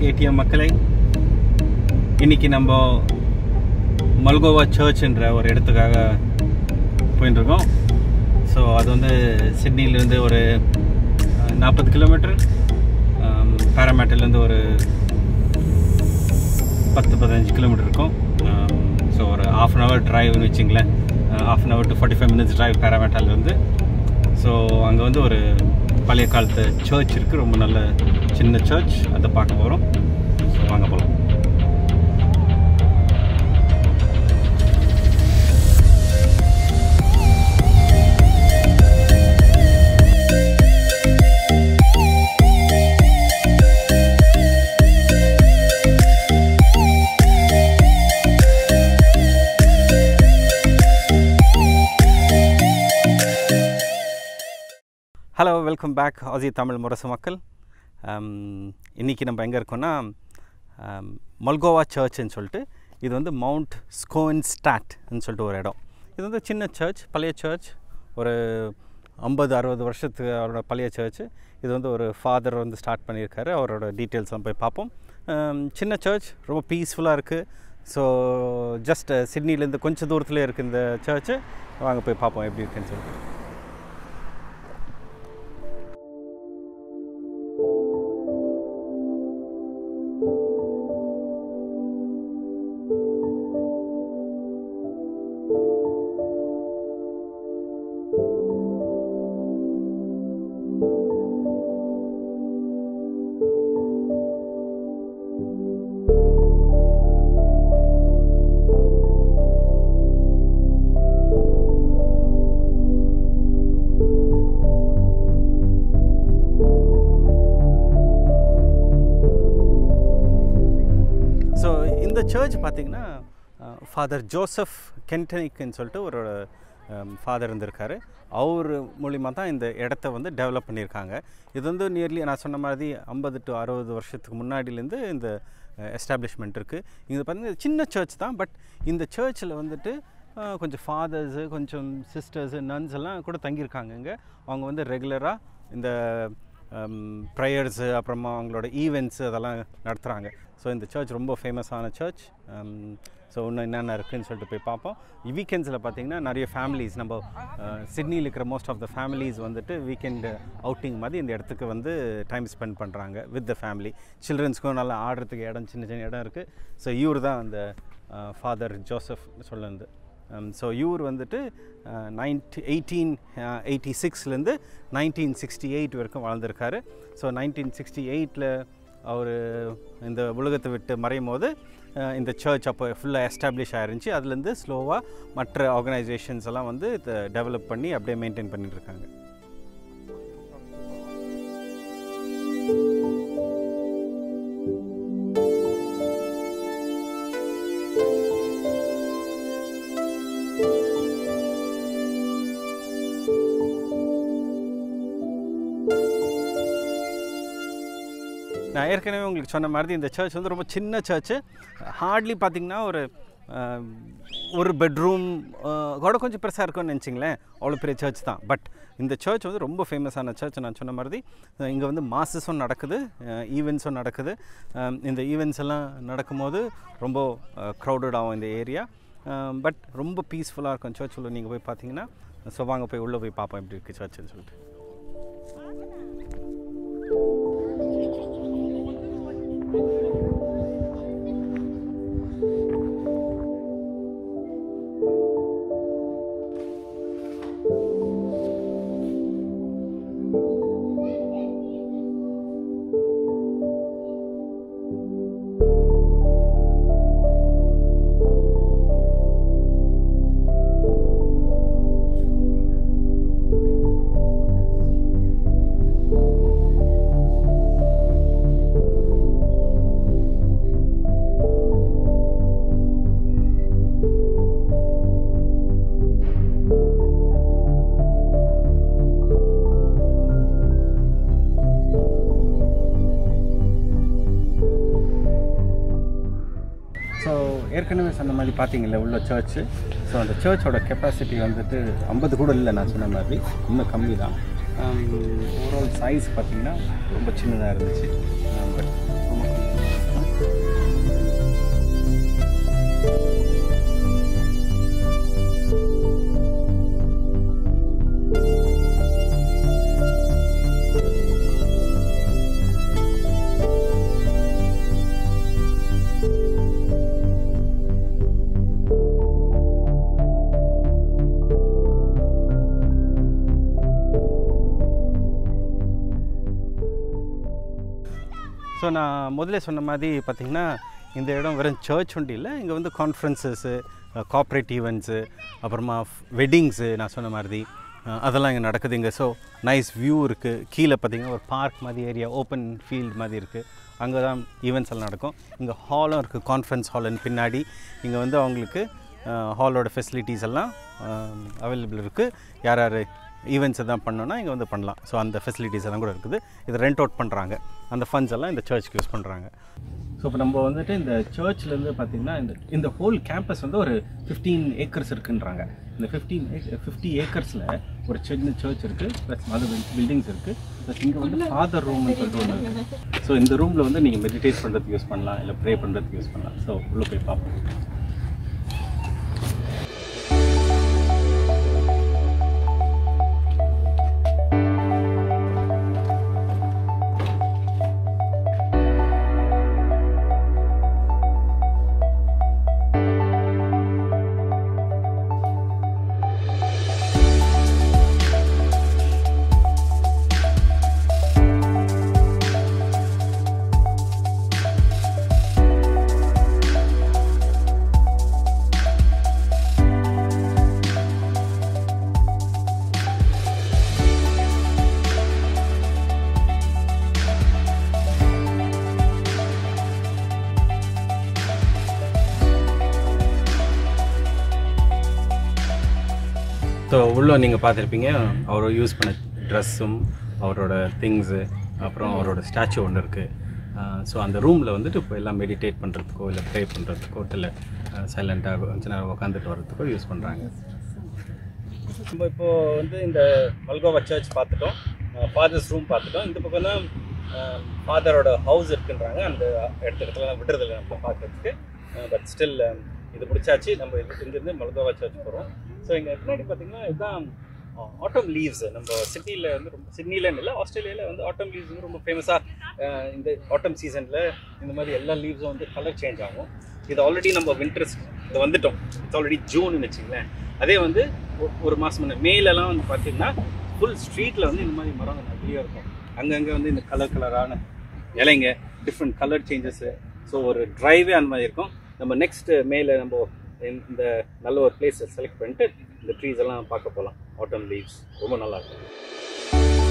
back ATM மக்களை இன்னைக்கு நம்ம மல்கோவா சர்ச்ன்ற ஒரு இடத்துக்காக போயிட்டு இருக்கோம் ஸோ அது வந்து சிட்னிலேருந்து ஒரு நாற்பது கிலோமீட்டர் பேராமேட்டிலேருந்து ஒரு பத்து பதினஞ்சு கிலோமீட்டர் இருக்கும் ஸோ ஒரு ஆஃப் அன் ஹவர் ட்ரைவ்னு வச்சிங்களேன் half an hour to forty five minutes drive பேராமேட்டாலேருந்து ஸோ அங்கே வந்து ஒரு பழைய காலத்து சர்ச் இருக்குது ரொம்ப நல்ல சின்ன சர்ச் அதை பார்க்க போகிறோம் ஸோ வாங்க போகலாம் ஹலோ வெல்கம் பேக் ஆசி தமிழ் முரசு மக்கள் இன்றைக்கி நம்ம எங்கே இருக்கோம்னா மல்கோவா சர்ச்னு சொல்லிட்டு இது வந்து மவுண்ட் ஸ்கோன் ஸ்டாட்னு சொல்லிட்டு ஒரு இடம் இது வந்து சின்ன சர்ச் பழைய சர்ச் ஒரு ஐம்பது அறுபது வருஷத்துக்கு அவரோட பழைய சர்ச் இது வந்து ஒரு ஃபாதர் வந்து ஸ்டார்ட் பண்ணியிருக்காரு அவரோட டீட்டெயில்ஸ்லாம் போய் பார்ப்போம் சின்ன சர்ச் ரொம்ப பீஸ்ஃபுல்லாக இருக்குது ஸோ ஜஸ்ட் சிட்னிலேருந்து கொஞ்சம் தூரத்தில் இருக்குது இந்த சர்ச்சு வாங்க போய் பார்ப்போம் எப்படி இருக்குன்னு சொல்லிட்டு ஸோ இந்த சர்ச் பார்த்திங்கன்னா ஃபாதர் ஜோசப் கென்டனிக்னு சொல்லிட்டு ஒரு ஃபாதர் இருந்திருக்காரு அவர் மூலிமா தான் இந்த இடத்த வந்து டெவலப் பண்ணியிருக்காங்க இது வந்து நியர்லி நான் சொன்ன மாதிரி ஐம்பது டு அறுபது வருஷத்துக்கு முன்னாடிலேருந்து இந்த எஸ்டாப்ளிஷ்மெண்ட் இருக்குது இங்கே பார்த்தீங்கன்னா சின்ன சர்ச் தான் பட் இந்த சர்ச்சில் வந்துட்டு அஹ், கொஞ்சம் ஃபாதர்ஸு கொஞ்சம் சிஸ்டர்ஸு நன்ஸ் எல்லாம் கூட தங்கியிருக்காங்க இங்கே அவங்க வந்து ரெகுலராக இந்த ப்ரேயர்ஸு அப்புறமா அவங்களோட ஈவெண்ட்ஸு அதெல்லாம் நடத்துகிறாங்க ஸோ இந்த சர்ச் ரொம்ப ஃபேமஸான சர்ச் ஸோ இன்னும் என்னென்ன இருக்குதுன்னு சொல்லிட்டு போய் பார்ப்போம் வீக்கெண்ட்ஸில் பார்த்தீங்கன்னா நிறைய ஃபேமிலிஸ் நம்ம சிட்னியில் இருக்கிற மோஸ்ட் ஆஃப் த ஃபேமிலிஸ் வந்துட்டு வீக்கெண்ட் அவுட்டிங் மாதிரி இந்த இடத்துக்கு வந்து டைம் ஸ்பெண்ட் பண்ணுறாங்க வித் த ஃபேமிலி சில்ட்ரன்ஸ்க்கும் நல்லா ஆடுறதுக்கு இடம் சின்ன சின்ன இடம் இருக்குது ஸோ இவர் தான் அந்த ஃபாதர் ஜோசப் சொல்லுது ஸோ இவர் வந்துட்டு நைன்டி எயிட்டீன் எயிட்டி சிக்ஸ்லேருந்து நைன்டீன் சிக்ஸ்டி எயிட் வரைக்கும் வாழ்ந்திருக்காரு ஸோ நைன்டீன் சிக்ஸ்டி எயிட்டில் அவர் இந்த உலகத்தை விட்டு மறையும் போது அஹ், இந்த சர்ச் அப்போ ஃபுல்லாக எஸ்டாப்ளிஷ் ஆயிருந்துச்சு அதுலேருந்து ஸ்லோவாக மற்ற ஆர்கனைசேஷன்ஸ் எல்லாம் வந்து இதை டெவலப் பண்ணி அப்படியே மெயின்டைன் பண்ணிட்டு இருக்காங்க நான் ஏற்கனவே உங்களுக்கு சொன்ன மாதிரி இந்த சர்ச் வந்து ரொம்ப சின்ன சர்ச்சு ஹார்ட்லி பார்த்தீங்கன்னா ஒரு அஹ், ஒரு பெட்ரூம் கூட கொஞ்சம் பெருசாக இருக்கும்னு நினச்சிங்களேன் அவ்வளோ பெரிய சர்ச் தான் பட் இந்த சர்ச் வந்து ரொம்ப ஃபேமஸான சர்ச் நான் சொன்ன மாதிரி இங்கே வந்து மாசஸும் நடக்குது ஈவெண்ட்ஸும் நடக்குது அஹ், இந்த ஈவெண்ட்ஸ் எல்லாம் நடக்கும்போது ரொம்ப க்ரௌடட் ஆகும் இந்த ஏரியா பட் ரொம்ப பீஸ்ஃபுல்லாக இருக்கும் சர்ச் உள்ள நீங்கள் போய் பார்த்தீங்கன்னா ஸோ வாங்க போய் உள்ளே போய் பார்ப்போம் எப்படி இருக்குது சர்ச்சுன்னு சொல்லிட்டு ஸோ ஏற்கனவே சொன்ன மாதிரி பார்த்தீங்கல்ல உள்ள சர்ச்சு ஸோ அந்த சர்ச்சோட கெப்பாசிட்டி வந்துட்டு ஐம்பது கூட இல்லை நான் சொன்ன மாதிரி இன்னும் கம்மி தான் ஓவரால் சைஸ் பார்த்தீங்கன்னா ரொம்ப சின்னதாக இருந்துச்சு பட் ரொம்ப கம்மி ஸோ நான் முதல்ல சொன்ன மாதிரி பார்த்திங்கன்னா இந்த இடம் வெறும் சர்ச் ஒன்றும் இல்லை இங்கே வந்து கான்ஃபரன்சஸ்ஸு கார்ப்பரேட் ஈவெண்ட்ஸு அப்புறமா வெட்டிங்ஸு நான் சொன்ன மாதிரி அஹ், அதெல்லாம் இங்கே நடக்குது இங்கே ஸோ நைஸ் வியூ இருக்குது கீழே பார்த்தீங்கன்னா ஒரு பார்க் மாதிரி ஏரியா ஓப்பன் ஃபீல்ட் மாதிரி இருக்குது அங்கே தான் ஈவெண்ட்ஸ் எல்லாம் நடக்கும் இங்கே ஹாலும் இருக்குது கான்ஃபரன்ஸ் ஹாலுன்னு பின்னாடி இங்கே வந்து அவங்களுக்கு ஹாலோட ஃபெசிலிட்டிஸ் எல்லாம் அவைலபிள் இருக்குது யார் யார் ஈவெண்ட்ஸ் எதாவது பண்ணோன்னா இங்கே வந்து பண்ணலாம் ஸோ அந்த ஃபெசிலிட்டிஸ் எல்லாம் கூட இருக்குது இதை ரெண்ட் அவுட் பண்ணுறாங்க அந்த ஃபண்ட்ஸ் எல்லாம் இந்த சர்ச்சுக்கு யூஸ் பண்ணுறாங்க ஸோ இப்போ நம்ம வந்துட்டு இந்த சர்ச்லேருந்து பார்த்திங்கன்னா இந்த இந்த ஹோல் கேம்பஸ் வந்து ஒரு ஃபிஃப்டீன் ஏக்கர்ஸ் இருக்குன்றாங்க இந்த ஃபிஃப்டீன் ஃபிஃப்டி ஏக்கர்ஸில் ஒரு சின்ன சர்ச் இருக்குது ப்ளஸ் மத பில்டிங்ஸ் இருக்குது ப்ளஸ் இங்கே வந்து ஃபாதர் ரூம்னு சொல்லிட்டு ஒன்று இருக்குது ஸோ இந்த ரூமில் வந்து நீங்கள் மெடிடேட் பண்ணுறதுக்கு யூஸ் பண்ணலாம் இல்லை ப்ரே பண்ணுறதுக்கு யூஸ் பண்ணலாம் ஸோ உள்ளே போய் பார்ப்போம் ஸோ உள்ளே நீங்கள் பார்த்துருப்பீங்க அவர் யூஸ் பண்ண ட்ரெஸ்ஸும் அவரோட திங்ஸு அப்புறம் அவரோட ஸ்டாச்சு ஒன்று இருக்குது ஸோ அந்த ரூமில் வந்துட்டு இப்போ எல்லாம் மெடிடேட் பண்ணுறதுக்கோ இல்லை ப்ரே பண்ணுறதுக்கோ இல்லை சைலண்ட்டாக கொஞ்ச நேரம் உட்காந்துட்டு வர்றதுக்கோ யூஸ் பண்ணுறாங்க நம்ம இப்போது வந்து இந்த மல்கோவா சர்ச் பார்த்துட்டோம் ஃபாதர்ஸ் ரூம் பார்த்துட்டோம் இந்த பக்கம் தான் ஃபாதரோட ஹவுஸ் இருக்குன்றாங்க அந்த இடத்துக்குலாம் விடுறதில்ல நம்ம பார்க்கறதுக்கு பட் ஸ்டில் இது முடிச்சாச்சு நம்ம இது இங்கேருந்து மல்கோவா சர்ச் போகிறோம் ஸோ இங்கே பின்னாடி பார்த்தீங்கன்னா இதுதான் ஆட்டம் லீவ்ஸ் நம்ம சிட்னியில் வந்து ரொம்ப சிட்னிலன்னு இல்லை ஆஸ்திரேலியாவில் வந்து ஆட்டம் லீவ்ஸ் வந்து ரொம்ப ஃபேமஸாக இந்த ஆட்டம் சீசனில் இந்த மாதிரி எல்லா லீவ்ஸும் வந்து கலர் சேஞ்ச் ஆகும் இது ஆல்ரெடி நம்ம வின்டர்ஸ் இது வந்துட்டோம் இட்ஸ் ஆல்ரெடி ஜூன்னு வச்சுங்களேன் அதே வந்து ஒ- ஒரு மாதம் முன்ன மேலெல்லாம் வந்து பார்த்தீங்கன்னா ஃபுல் ஸ்ட்ரீட்டில் வந்து இந்த மாதிரி மரம் நிறைய இருக்கும் அங்கங்கே வந்து இந்த கலர் கலரான இலைங்க டிஃப்ரெண்ட் கலர் சேஞ்சஸ்ஸு ஸோ ஒரு ட்ரைவே அந்த மாதிரி இருக்கும் நம்ம நெக்ஸ்ட் மேல நம்ம இந்த- இந்த நல்ல ஒரு பிளேஸை செலக்ட் பண்ணிட்டு இந்த ட்ரீஸ் எல்லாம் பார்க்க போகலாம் ஆட்டம் லீவ்ஸ் ரொம்ப நல்லா இருக்கும்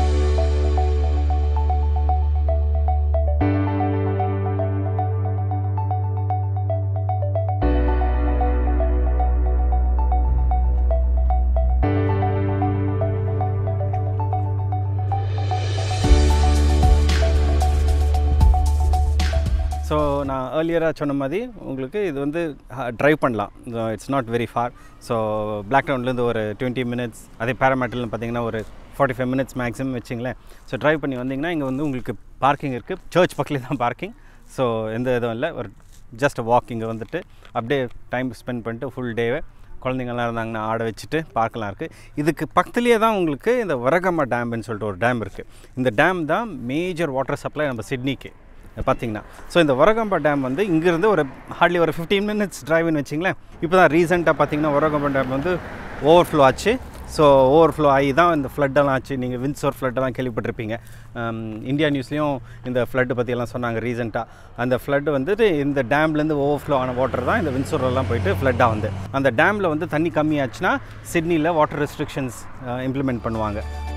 ஸோ நான் ஏர்லியராக சொன்ன மாதிரி உங்களுக்கு இது வந்து ட்ரைவ் பண்ணலாம் it's not very far so பிளாக் டவுன்லேருந்து ஒரு டுவெண்ட்டி மினிட்ஸ் அதே பேராமேட்டில்னு பார்த்தீங்கன்னா ஒரு ஃபார்ட்டி ஃபைவ் மினிட்ஸ் மேக்ஸிமம் வச்சிங்களேன் ஸோ ட்ரைவ் பண்ணி வந்தீங்கன்னா இங்கே வந்து உங்களுக்கு பார்க்கிங் இருக்குது சர்ச் பக்கத்துலேயே தான் பார்க்கிங் ஸோ எந்த இதுவும் இல்லை ஒரு ஜஸ்ட் வாக் இங்கே வந்துட்டு அப்படியே டைம் ஸ்பெண்ட் பண்ணிட்டு ஃபுல் டேவை குழந்தைங்கள்லாம் இருந்தாங்கன்னா ஆட வச்சுட்டு பார்க்கலாம் இருக்குது இதுக்கு பக்கத்துலேயே தான் உங்களுக்கு இந்த வரகம்மா டேம்னு சொல்லிட்டு ஒரு டேம் இருக்குது இந்த டேம் தான் மேஜர் வாட்டர் சப்ளை நம்ம சிட்னிக்கு பார்த்தீங்கன்னா ஸோ இந்த வரகம்பா டேம் வந்து இங்கேருந்து ஒரு ஹார்ட்லி ஒரு ஃபிஃப்டீன் மினிட்ஸ் டிரைவ்னு வச்சிங்களேன் இப்போ தான் ரீசெண்டாக பார்த்தீங்கன்னா வரகம்பா டேம் வந்து ஓவர்ஃப்ளோ ஆச்சு ஸோ ஓவர்ஃப்ளோ ஆகி தான் இந்த ஃப்ளட்டெல்லாம் ஆச்சு நீங்கள் வின்சோர் ஃப்ளட்டெல்லாம் கேள்விப்பட்டிருப்பீங்க ஆம், இந்தியா நியூஸ்லேயும் இந்த ஃப்ளட்டு பற்றியெல்லாம் சொன்னாங்க ரீசெண்டாக அந்த ஃப்ளட் வந்துட்டு இந்த டேம்லேருந்து ஓவர்ஃப்ளோ ஆன வாட்டர் தான் இந்த வின்சோரெல்லாம் போயிட்டு ஃப்ளட்டாக வந்து அந்த டேமில் வந்து தண்ணி கம்மியாச்சுன்னா சிட்னியில் வாட்டர் ரெஸ்ட்ரிக்ஷன்ஸ் இம்ப்ளிமெண்ட் பண்ணுவாங்க